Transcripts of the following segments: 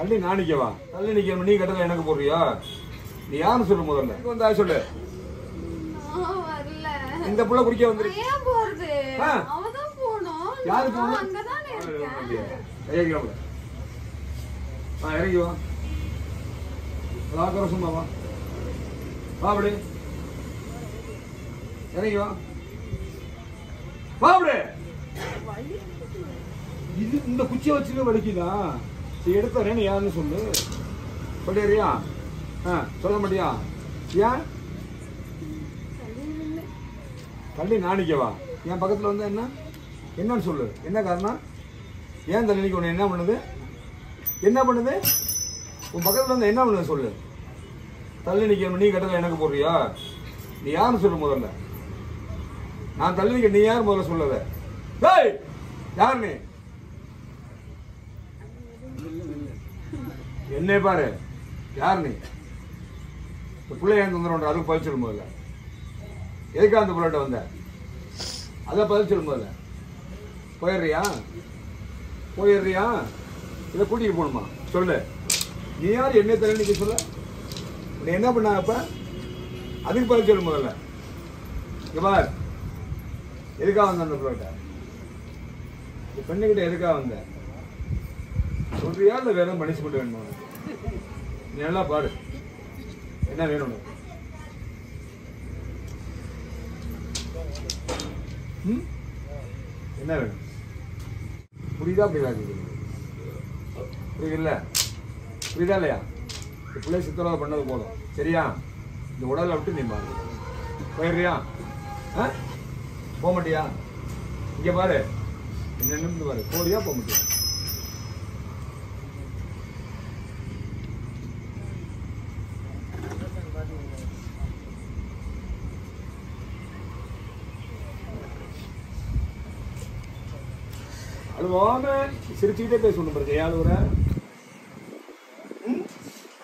தள்ளி நான் நிக்கவா தள்ளி நிக்கணும் நீ கட்டல எனக்கு போடுறியா நீ யாருன்னு சொல்லு முதல்ல இங்க வந்தா சொல்லு நான் வரல இந்த புள்ள குடிக்க வந்துருக்கு ஏன் போறது ஆ. அவதான் போனோம் யாரு நான் போகணும்? அங்கதானே இருக்கேன் இறங்கி வா ஆ இறங்கி வா லாக்கர சும்மா வா வா அப்படி இறங்கி வா வா அப்படி இது இந்த குச்சியை வச்சுட்டு வலிக்குதா சரி எடுத்தரேன் நீ யாருன்னு சொல்லு சொல்லிடுறியா ஆ சொல்ல மாட்டியா ஏன் தள்ளி நான் நிக்கவா என் பக்கத்துல வந்து என்ன என்னன்னு சொல்லு என்ன காரணம் ஏன் தள்ளி நிக்க உன்னை என்ன பண்ணுது என்ன பண்ணுது உன் பக்கத்துல வந்து என்ன பண்ணுது சொல்லு தள்ளி நிக்க நீ கட்டல எனக்கு போடுறியா நீ யாருன்னு சொல்லு முதல்ல நான் தள்ளி நிக்க நீ யார் முதல்ல சொல்லத டேய் யார் நீ என்னை பாரு யார் நீ இந்த பிள்ளை ஏன் தொந்தரவு பண்ற? அதுக்கு பதில் சொல்லு முதல்ல எதுக்காக அந்த பிள்ளைகிட்ட வந்த அதை பதில் சொல்லு முதல்ல போயிடுறியா போயிடுறியா இதை கூட்டிட்டு போகணுமா சொல்லு நீ யார் என்ன தர நிக்க சொல்ல உன்னை என்ன பண்ண அப்ப அதுக்கு பதில் சொல்லு முதல்ல இங்க பார் எதுக்காக வந்த அந்த பிள்ளைகிட்ட இந்த பெண்ணுகிட்ட எதுக்காக வந்த சொல்றியா இல்ல வேற பனிஷ்மெண்ட் வேணுமா உனக்கு நீ நல்லா பாடு என்ன வேணும் உனக்கு ம்? என்ன வேணும் புரியுதா புரியுதா கேக்குது புரியுதுல்ல புரியுதா இல்லையா இந்த பிள்ளை சித்தரவை பண்ணது போதும் சரியா இந்த உடலை விட்டு நீ மாறு போயிடுறியா ஆ போக மாட்டியா இங்க பாரு என்ன நிமிந்து பாரு போறியா போக மாட்டியா அழுவாம சிரிச்சுக்கிட்டே பேசணும் பாருங்க ஏன் அழுவுற ம்?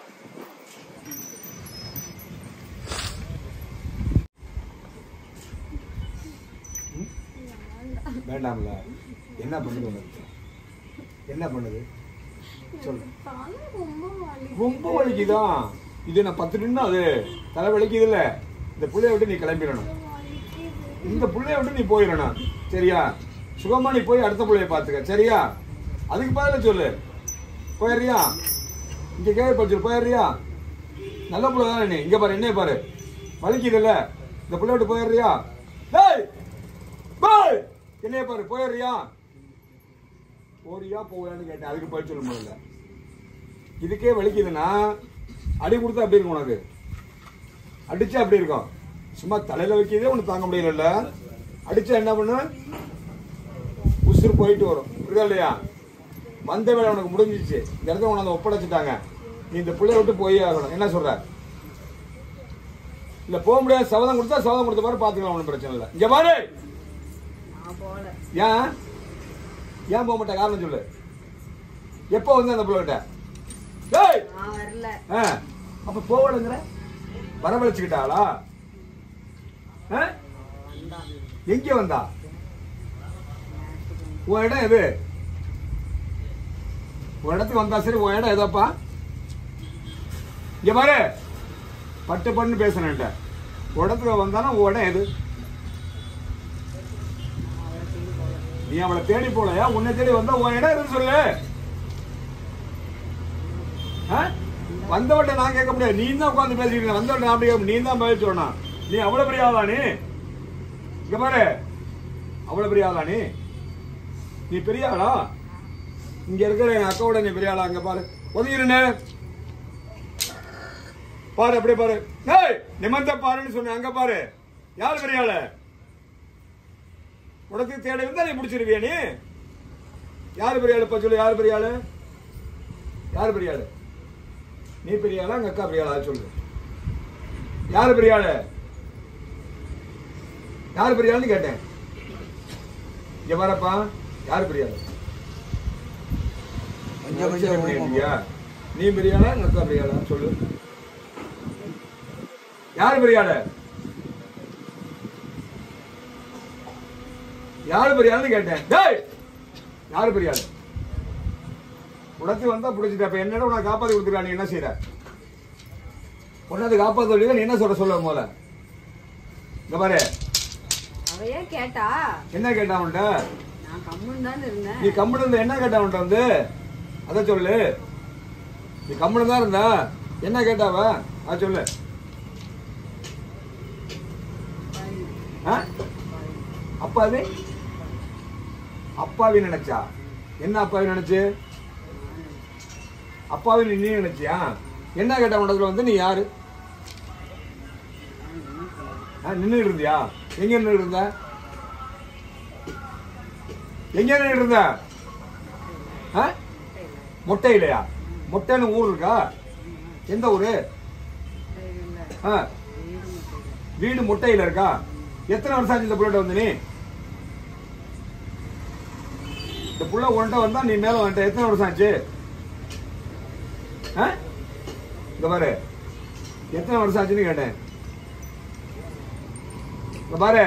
ம்? வேண்டாம்ல என்ன பண்ணுது உனக்கு என்ன பண்ணுது சொல்லு தலை ரொம்ப வலி ரொம்ப வலிக்குதா இது நான் பத்து நின்று அது தலை வலிக்குது இல்ல இந்த புள்ளைய விட்டு நீ கிளம்பிடணும் வலிக்குது இந்த புள்ளைய விட்டு நீ போயிடணும் சரியா சுகமா நீ போய் அடுத்த புள்ளைய பாத்துக்க சரியா அதுக்கு பதில சொல்லு போயிடுறியா இங்க கேட்க பச்சு போயிடுறியா நல்ல புள்ள தானே நீ இங்க பாரு என்ன பாரு வலிக்குதுல்ல இந்த புள்ளைய விட்டு போயிடுறியா டேய் டேய் என்னைய பாரு போயிடுறியா போறியா போவியான்னு கேட்டேன் அதுக்கு பதில் சொல்ல முடியல இதுக்கே வலிக்குதுன்னா அடி கொடுத்தா அப்படி இருக்கும் உனக்கு அடிச்சா அப்படி இருக்கும் சும்மா தலையில வைக்கிறதே உனக்கு தாங்க முடியல அடிச்சா என்ன பண்ணு உசுறு போயிட்டு வரும் புரியுதா இல்லையா வந்த வேலை உனக்கு முடிஞ்சிச்சு இந்த இடத்துல உனக்கு ஒப்படைச்சிட்டாங்க நீ இந்த பிள்ளைய விட்டு போய் ஆகணும் என்ன சொல்ற இல்ல போக முடியாது சபதம் கொடுத்தா சபதம் கொடுத்த மாதிரி பாத்துக்கலாம் ஒன்றும் பிரச்சனை இல்லை இங்க பாரு நான் போல ஏன் ஏன் போக மாட்டேன் காரணம் சொல்லு எப்போ வந்து அந்த பிள்ளைகிட்ட டேய் நான் வரல ஆ, அப்ப போவலங்கிற வரவழைச்சுக்கிட்டாளா ஆ? எங்க வந்தா உன் இடம் எது உன் இடத்துக்கு வந்தா சரி உன் இடம் எதப்பா இங்க பாரு பட்டு பண்ணு பேசுறேன் உன் இடத்துக்கு வந்தானா உன் இடம் எது நீ அவளை தேடி போலையா உன்னை தேடி வந்தா உன் இடம் எதுன்னு சொல்லு ஆ? வந்தவட்ட நான் கேட்க முடியாது நீ தான் உட்காந்து பேசிட்டு இருக்க. வந்தவட்ட நான் அப்படி கேட்க நீ தான் பதில் சொல்லணும் நீ அவ்வளவு பெரிய ஆளா நீ இங்க பாரு அவ்வளவு பெரிய ஆளா நீ நீ பெரிய ஆளா இங்க இருக்கிற எங்க அக்காவோட நீ பெரிய ஆளா அங்க பாரு ஒதுங்கிருந்தே பாரு அப்படியே பாரு ஏய் நிமந்த பாருன்னு சொன்னேன் அங்க பாரு யார் பெரிய ஆளு உனக்கு தேட இருந்தா நீ பிடிச்சிருவியா நீ யார் பெரிய ஆளு இப்ப சொல்லு யார் பெரிய ஆளு யார் பெரிய ஆளு நீ பெரிய ஆளா எங்க அக்கா பெரிய ஆளா அது சொல்லு யாரு பெரிய ஆளு யார் பெரிய ஆளுன்னு கேட்டேன் இங்க வரப்பா யார் பெரிய ஆளு கொஞ்சம் கொஞ்சம் எப்படி இருக்கியா? நீ பெரிய ஆளா எங்க அக்கா பெரிய ஆளா சொல்லு யார் பெரிய ஆளு யாரு பெரிய ஆளுன்னு கேட்டேன் டேய் யாரு பெரிய ஆளு உடச்சி வந்தா பிடிச்சிட்ட அப்ப என்னடா உனக்கு காப்பாத்தி கொடுத்துருக்கா நீ என்ன செய்யற உன்னது காப்பாத்த வழியா நீ என்ன சொல்ற சொல்ல போல இந்த பாரு அவையே கேட்டா என்ன கேட்டா அவன்கிட்ட நான் கம்முன்னு தான் இருந்தேன் நீ கம்முனு இருந்த என்ன கேட்டா அவன்கிட்ட வந்து அத சொல்லு நீ கம்முனு தான் இருந்த என்ன கேட்டாவ அத சொல்லு ஆ? அப்பாவி அப்பாவி நினைச்சா என்ன அப்பாவி நினைச்சு அப்பாவி நீ நீ நினைச்சியா என்ன கேட்ட உடத்துல வந்து நீ யாரு நின்று இருந்தியா எங்க நின்று இருந்த எங்க நின்று இருந்த ஆ? மொட்டையிலையா மொட்டைன்னு ஊர் இருக்கா எந்த ஊரு ஆ. வீடு மொட்டையில இருக்கா எத்தனை வருஷம் ஆச்சு இந்த புள்ளட்ட வந்து நீ இந்த புள்ள உன்கிட்ட வந்தா நீ மேல வந்துட்ட எத்தனை வருஷம் ஆச்சு ஆ? இந்த பாரு எத்தனை வருஷம் ஆச்சுன்னு கேட்டேன் இந்த பாரு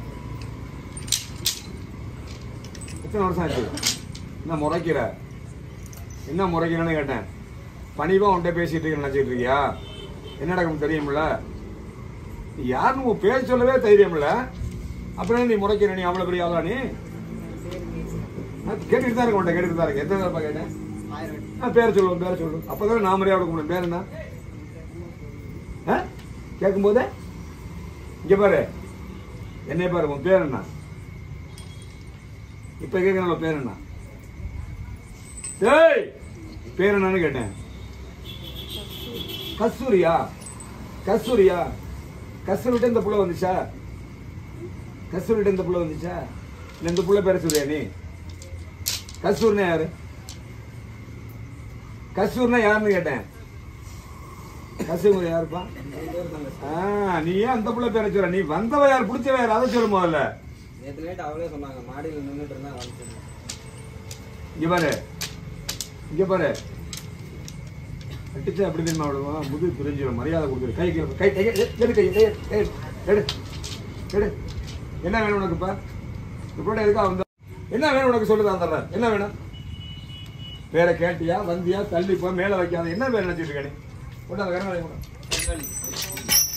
எத்தனை வருஷம் ஆச்சு என்ன முறைக்கிற என்ன முறைக்கிறேன்னு கேட்டேன் பணிவா உன்கிட்ட பேசிட்டு இருக்க நினைச்சிட்டு இருக்கியா என்ன நடக்கும் தெரியுமில்ல நீ யாருன்னு உன் பேர் சொல்லவே தைரியம் இல்ல அப்புறம் நீ முறைக்கிற நீ அவ்வளவு பெரிய ஆளா நீ நான் கேட்டுட்டு தான் இருக்க மாட்டேன் கேட்டுட்டு தான் இருக்கேன் எத்தனை தடவை கேட்டேன் ஆ பேரை சொல்லுவோம் பேரை சொல்லுவோம் அப்பதான் நான் மரியாதை கொடுக்க முடியும் பேர் என்ன ஆ கேட்கும் போதே இங்க பாரு என்னை பாரு உன் பேர் என்ன இப்ப கேட்கற பேர் என்ன டேய் பேர் என்னன்னு கேட்டேன் கஸ்தூரியா கஸ்தூரியா கஸ்தூரிட்ட இந்த புள்ள வந்துச்சா கஸ்தூரிட்ட இந்த புள்ள வந்துச்சா இல்ல இந்த புள்ள பேர சொல்றியா நீ கஸ்தூர்னா யாரு கஸ்தூர்னா யாருன்னு கேட்டேன் கஸ்தூர் யாருப்பா ஆ, நீ ஏன் அந்த புள்ள பேர சொல்ற நீ வந்தவ யார் பிடிச்சவ யார் அதை சொல்லு முதல்ல நேற்று நைட் அவளே சொன்னாங்க மாடியில் நின்றுட்டு இருந்தா வந்து இங்க பாரு இங்க பாரு அடிச்சா அப்படி தெரியுமா விடுவோம் முது பிரிஞ்சிடும் மரியாதை கொடுத்துரு கை கை கை கை எடு, எடு கை எடு, எடு, எடு எடு என்ன வேணும் உனக்குப்பா இப்படி எதுக்கா வந்த என்ன வேணும் உனக்கு சொல்லுது அந்த என்ன வேணும் பேரை கேட்டியா வந்தியா தள்ளி போ மேல வைக்காத என்ன பேர் நினைச்சிட்டு இருக்க நீ கொண்டாந்து கரங்களை கொண்டா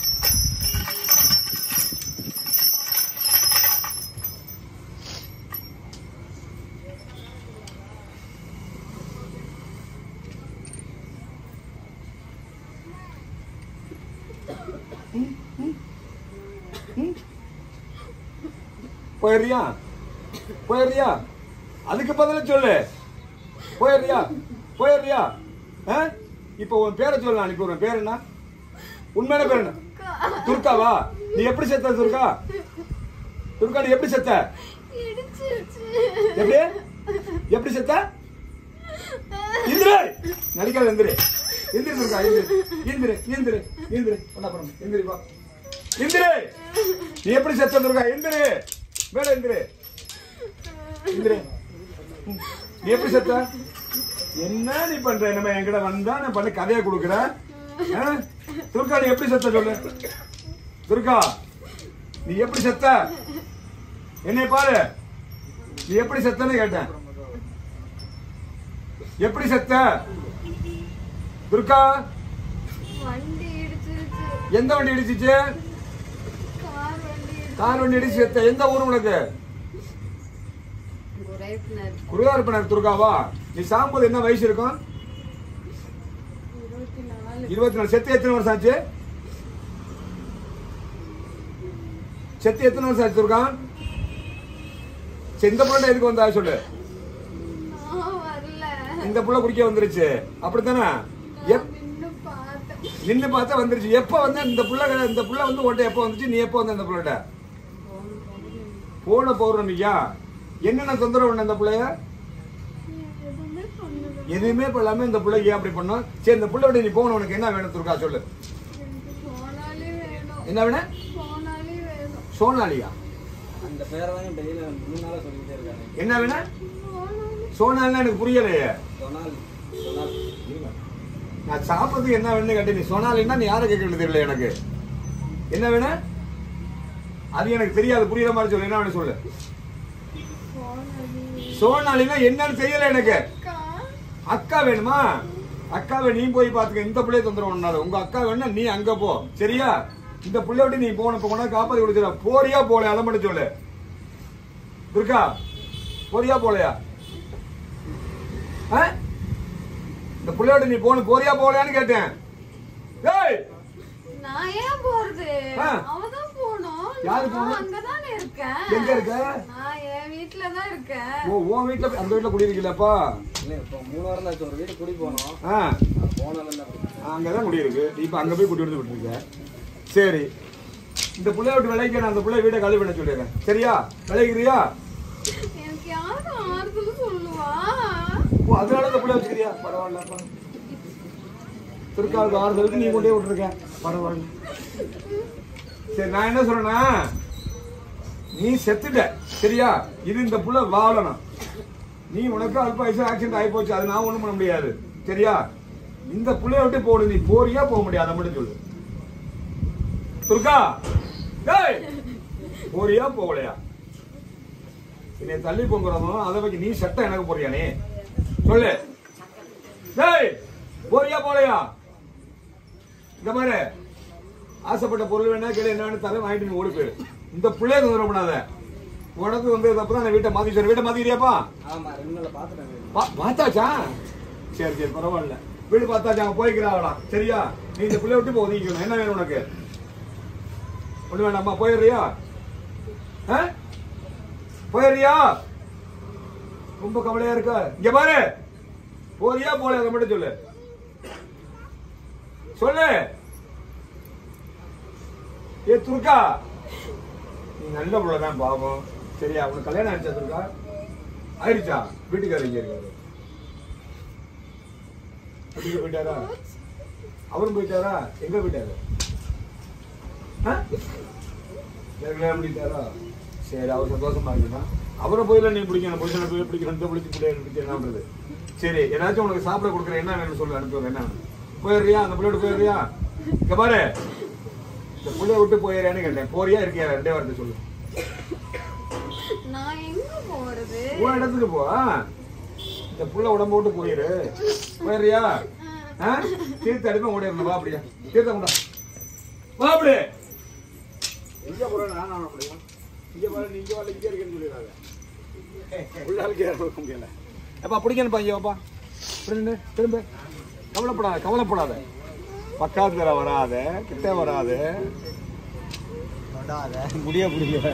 போயிடுறியா போயிடுறியா அதுக்கு பதில சொல்லு போயிடுறியா போயிடுறியா ஆ? இப்போ உன் பேரை சொல்லு அனுப்பி விடுறேன் பேர் என்ன உண்மையான பேர் என்ன துர்காவா நீ எப்படி செத்த துர்கா துர்கா நீ எப்படி செத்த இடிச்சிருச்சு எப்படி எப்படி செத்த இந்திரு நடிக்காத இந்திரு இந்திரு துர்கா இந்திரு இந்திரு இந்திரு இந்திரு பண்ணா பண்ணு இந்திரு வா இந்திரு நீ எப்படி செத்த துர்கா இந்திரு மேல இந்திரு இந்திரு ம். நீ எப்படி செத்த என்ன நீ பண்ற நம்ம என்கிட்ட வந்தா நான் பண்ண கதையை கொடுக்குற ஆ? துர்கா நீ எப்படி செத்த சொல்லு துர்கா நீ எப்படி செத்த என்னை பாரு நீ எப்படி செத்தன்னு கேட்டேன் எப்படி செத்த துர்கா வண்டி இடிச்சிருச்சு எந்த வண்டி இடிச்சிச்சு கார் வண்டி இடிச்சு கார் வண்டி இடிச்சு செத்த எந்த ஊர் உனக்கு உரைப்பினர் குருவார்பனர் துர்காவா நீ சாகும்போது என்ன வயசு இருக்கும் இருபத்தி நாலு இருபத்தி நாலு செத்து எத்தனை வருஷம் ஆச்சு செத்து எத்தனை வருஷம் ஆச்சு துர்கா சரி, இந்த புள்ள எதுக்கு வந்தா சொல்லு நான் வரல இந்த புள்ள குடிக்க வந்துருச்சு அப்படித்தானே எப் நின்னு பார்த்தேன் நின்னு பார்த்தா வந்துருச்சு எப்ப வந்து இந்த புள்ள இந்த புள்ள வந்து உன்ட்ட எப்ப வந்துச்சு நீ எப்ப வந்த இந்த புள்ளட்ட போன பௌர்ணமியா என்னென்ன தொந்தரவு பண்ண இந்த புள்ளைய எதுவுமே பண்ணல எதுவுமே பண்ணாம இந்த பிள்ளைக்கு ஏன் அப்படி பண்ணோம் சரி இந்த புள்ள விட நீ போன உனக்கு என்ன வேணும் துர்கா சொல்லு எனக்கு சோனாலி வேணும் என்ன வேணும் சோனாலி வேணும் சோனாலியா அந்த பேரை தான் டெய்லி மூணு நாளா சொல்லிட்டே இருக்காங்க என்ன வேணும் சோனாலி சோனாலினா எனக்கு புரியலையே சொனால் சொனால் நான் சாப்பிட்றதுக்கு என்ன வேணும்னு கேட்டேன் நீ சோனாலின்னா நீ யாரை கேட்கறது தெரியல எனக்கு என்ன வேணும் அது எனக்கு தெரியாது புரியுற மாதிரி சொல்லு என்ன வேணும் சொல்லு சோனாலி சோனாலினா என்னன்னு தெரியல எனக்கு அக்கா அக்கா வேணுமா அக்காவை நீ போய் பாத்துக்க இந்த பிள்ளைய தொந்தரவு பண்ணாத உங்க அக்கா வேணா நீ அங்க போ சரியா இந்த பிள்ளை விட்டு நீ போன இப்ப கொண்டா காப்பாத்தி கொடுத்துற போறியா போல அதை மட்டும் சொல்லு துர்கா போறியா போலையா ஆ? இந்த பிள்ளை விட்டு நீ போன போறியா போலையான்னு கேட்டேன் ஏய் நான் ஏன் போறது ஆ. அவதான் போகணும் யாரு நான் போகணும்? அங்கதானே இருக்கேன் எங்க இருக்க நான் என் வீட்டுல தான் இருக்கேன் ஓ உன் வீட்டுல அந்த வீட்டுல குடியிருக்கீங்களப்பா இல்லை இப்போ மூணு வாரம் தான் ஆச்சு ஒரு வீடு குடி போனோம் ஆ போனாலும் தான் அங்கதான் குடியிருக்கு இப்ப அங்க போய் குடி வந்து விட்டுருக்க சரி இந்த புள்ளைய விட்டு விளைக்க நான் அந்த புள்ளைய வீட்டை காலி பண்ண சொல்லிடுறேன் சரியா விளைக்கிறியா எனக்கு யாரு ஆறுதல் சொல்லுவா ஓ அதனால இந்த புள்ளைய வச்சுக்கிறியா பரவாயில்லப்பா திருக்காவுக்கு ஆறுதலுக்கு நீ கொண்டே விட்டுருக்க பரவாயில்ல சரி நான் என்ன சொல்றேன்னா நீ செத்துட்ட சரியா இது இந்த புள்ள வாழணும் நீ உனக்கு அல்ப வயசு ஆக்சிடென்ட் ஆகி போச்சு அது நான் ஒண்ணும் பண்ண முடியாது சரியா இந்த புள்ளைய விட்டு போடு நீ போறியா போக முடியாது அதை மட்டும் சொல்லு துர்கா டேய் போறியா போகலையா என்னை தள்ளி போங்கிறதும் அதை வைக்க நீ சட்டம் எனக்கு போறியா நீ சொல்லு டேய் போறியா போலையா இந்த மாதிரி ஆசைப்பட்ட பொருள் வேணா கேளு என்னன்னு தர வாங்கிட்டு நீ ஓடி போயிரு இந்த பிள்ளைய தொந்தரவு பண்ணாத உனக்கு வந்ததுக்கு அப்புறம் நான் வீட்டை மாத்தி வீட்டை மாத்திக்கிறியாப்பா ஆமாம் ரெண்டு நாள் பார்த்துட்டேன் வீடு. பா- பார்த்தாச்சா சரி சரி பரவாயில்ல வீடு பார்த்தாச்சா அவன் போய்க்கிறாங்களாம் சரியா நீ இந்த பிள்ளை விட்டு ஒதுக்கிக்கணும் என்ன வேணும் உனக்கு ஒண்ணு வேண்டாம்மா போயிடுறியா ஆ? போயிடுறியா ரொம்ப கவலையா இருக்க இங்க பாரு போறியா போல அதை மட்டும் சொல்லு சொல்லு ஏ துர்கா நீ நல்ல புள்ளதான் பாவம் சரியா உனக்கு கல்யாணம் ஆயிடுச்சா துர்கா ஆயிடுச்சா வீட்டுக்காரர் இங்க இருக்காரு வீட்டுக்கு போயிட்டாரா அவரும் போயிட்டாரா எங்க போயிட்டாரு ஆ? வேற கல்யாணம் பண்ணிட்டாரா சரி அவர் சந்தோஷமா இருக்குமா அவரை போயில நீ பிடிக்கணும் புருஷனை போய் பிடிக்கணும் இந்த பிடிச்சி பிள்ளைய பிடிச்சி என்ன பண்றது சரி ஏதாச்சும் உனக்கு சாப்பிட கொடுக்குறேன் என்ன வேணும்னு சொல்லு அனுப்புவேன் என்ன வேணும்? போயிடுறியா அந்த பிள்ளையோட போயிடுறியா இங்க பாரு இந்த பிள்ளைய விட்டு போயிடுறியான்னு கேட்டேன் போறியா இருக்கியா ரெண்டே வார்த்தை சொல்லு நான் எங்க போறது உன் இடத்துக்கு போ இந்த புள்ள உடம்பு விட்டு போயிரு போயிடுறியா ஆ? தீர்த்த அடிப்பேன் ஓடிடணும் வா அப்படியா தீர்த்தம் கொண்டா வா அப்படி எங்க போறேன் நான் நான் அப்படியா இங்க பாரு நீங்க வரல இங்க இருக்கேன்னு சொல்லிடுறாங்க உள்ளால் கேர கொடுக்க முடியல அப்பா பிடிக்கணும்ப்பா இங்க வாப்பா திரும்ப திரும்ப கவலைப்படாத கவலைப்படாத பக்காத்துல வராத கிட்ட வராத முடிய பிடிக்கல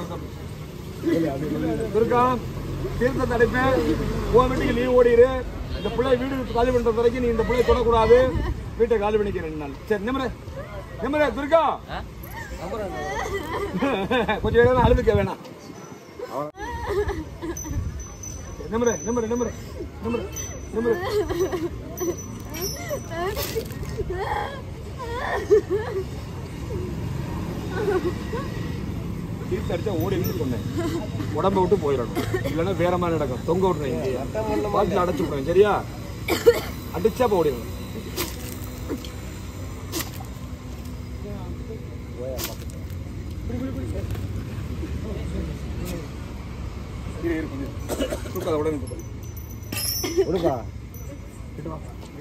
துர்கா தீர்த்த தடைப்பேன் உன் வீட்டுக்கு நீ ஓடிடு இந்த பிள்ளை வீடு காலி பண்ற வரைக்கும் நீ இந்த பிள்ளை தொடக்கூடாது வீட்டை காலி பண்ணிக்க ரெண்டு நாள் சரி நிம்மர நிம்மர துர்கா கொஞ்சம் நேரம் அழுதுக்க வேணாம் நிம்மர நிம்மர நிம்மர நிம்மர நிம்மர தீர்த்த அடிச்சா ஓடின்னு சொன்னேன் உடம்ப விட்டு போயிடணும் இல்லைன்னா வேற மாதிரி நடக்கும் தொங்க விட்டுறேன் இங்கே பாட்டில் அடைச்சு விடுறேன் சரியா அடிச்சா அப்ப ஓடிடணும் இரு, இரு, கொஞ்சம். தூக்காத, உடனே தூக்காத. கொடுப்பா கிட்ட வா.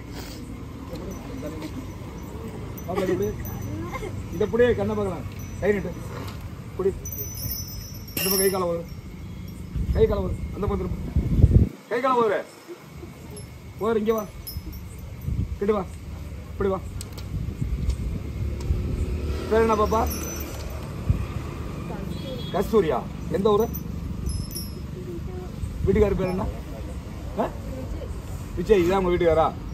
பாப்பா, இது இப்படி. இந்த புடியே கண்ணை பார்க்கலாம் கை நீட்டு புடி இந்த பக்கம் கை காலம் வரும் கை காலம் வரும் அந்த பக்கம் திரும்ப கை காலம் வரு போர் இங்க வா கிட்ட வா இப்படி வா பேர் என்ன பாப்பா கஸ்தூரியா எந்த ஊரு வீட்டுக்காரர் பேர் என்ன ஆ? விஜய் இதான் உங்க வீட்டுக்காரா